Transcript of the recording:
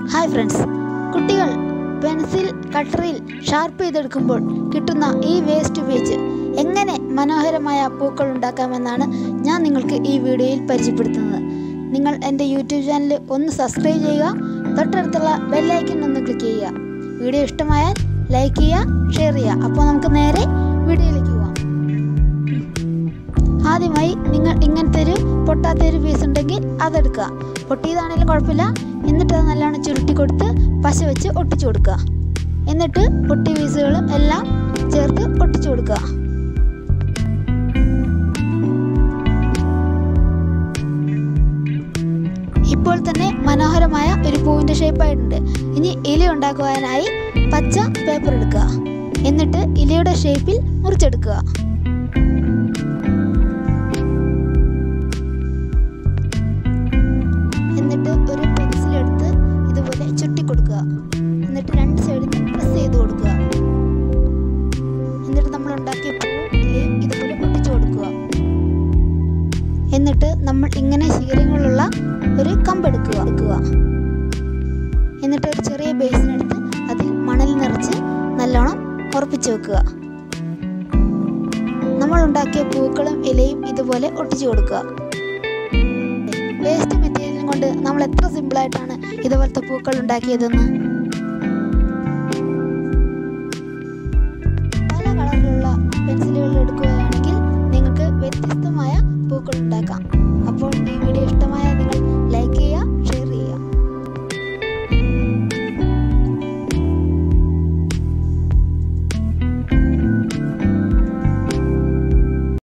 hi friends കുട്ടികൾ pencil കട്ടറിൽ sharp ചെയ്തെടുക്കുമ്പോൾ കിട്ടുന്ന ഈ വേസ്റ്റ് ഉപയോഗിച്ച് എങ്ങനെ മനോഹരമായ പൂക്കൾ ഉണ്ടാക്കാമെന്നാണ് ഞാൻ നിങ്ങൾക്ക് ഈ വീഡിയോയിൽ പരിചയപ്പെടുത്തുന്നത് നിങ്ങൾ എൻ്റെ യൂട്യൂബ് ചാനൽ ഒന്ന് സബ്സ്ക്രൈബ് ചെയ്യുക തൊട്ടടുത്തുള്ള ബെല്ലൈക്കൺ ഒന്ന് ക്ലിക്ക് ചെയ്യുക വീഡിയോ ഇഷ്ടമായാൽ ലൈക്ക് ചെയ്യുക ഷെയർ ചെയ്യുക അപ്പോൾ നമുക്ക് നേരെ വീഡിയോയിലേക്ക് പോവാം ആദ്യമായി നിങ്ങൾ ഇങ്ങനത്തെ ഒരു പൊട്ടാത്ത ഒരു പീസ് ഉണ്ടെങ്കിൽ അതെടുക്കുക പൊട്ടിയതാണെങ്കിലും കുഴപ്പമില്ല എന്നിട്ട് അത് നല്ലോണം ചുരുട്ടി കൊടുത്ത് പശ വെച്ച് ഒട്ടിച്ചു കൊടുക്കുക എന്നിട്ട് പൊട്ടിയ പീസുകളും എല്ലാം ചേർത്ത് ഒട്ടിച്ചു കൊടുക്കുക ഇപ്പോൾ തന്നെ മനോഹരമായ ഒരു പൂവിൻ്റെ ഷേപ്പായിട്ടുണ്ട് ഇനി ഇല ഉണ്ടാക്കുവാനായി പച്ച പേപ്പർ എടുക്കുക എന്നിട്ട് ഇലയുടെ ഷേപ്പിൽ മുറിച്ചെടുക്കുക എന്നിട്ട് ഒരു പെൻസിൽ എടുത്ത് ഇതുപോലെ ചുറ്റി കൊടുക്കുക എന്നിട്ട് രണ്ട് സൈഡിൽ നിന്ന് പ്രസ് ചെയ്ത് കൊടുക്കുക എന്നിട്ട് നമ്മൾ ഉണ്ടാക്കിയ പൂവും ഇലയും ഇതുപോലെ പൊട്ടിച്ചു കൊടുക്കുക എന്നിട്ട് നമ്മൾ ഇങ്ങനെ ശീലങ്ങളുള്ള ഒരു കമ്പെടുക്കുക എടുക്കുക എന്നിട്ട് ഒരു ചെറിയ ബേസിനെടുത്ത് അതിൽ മണൽ നിറച്ച് നല്ലോണം ഉറപ്പിച്ചു വെക്കുക നമ്മൾ ഉണ്ടാക്കിയ പൂക്കളും ഇലയും ഇതുപോലെ ഒട്ടിച്ചു കൊടുക്കുക വേസ്റ്റ് മെറ്റീരിയലും കൊണ്ട് നമ്മൾ എത്ര സിമ്പിളായിട്ടാണ് ഇതുപോലത്തെ പൂക്കൾ ഉണ്ടാക്കിയതെന്ന് പല കളറിലുള്ള പെൻസിലുകൾ എടുക്കുകയാണെങ്കിൽ നിങ്ങൾക്ക് വ്യത്യസ്തമായ പൂക്കൾ ഉണ്ടാക്കാം അപ്പോൾ ഈ വീഡിയോ ഇഷ്ടമായ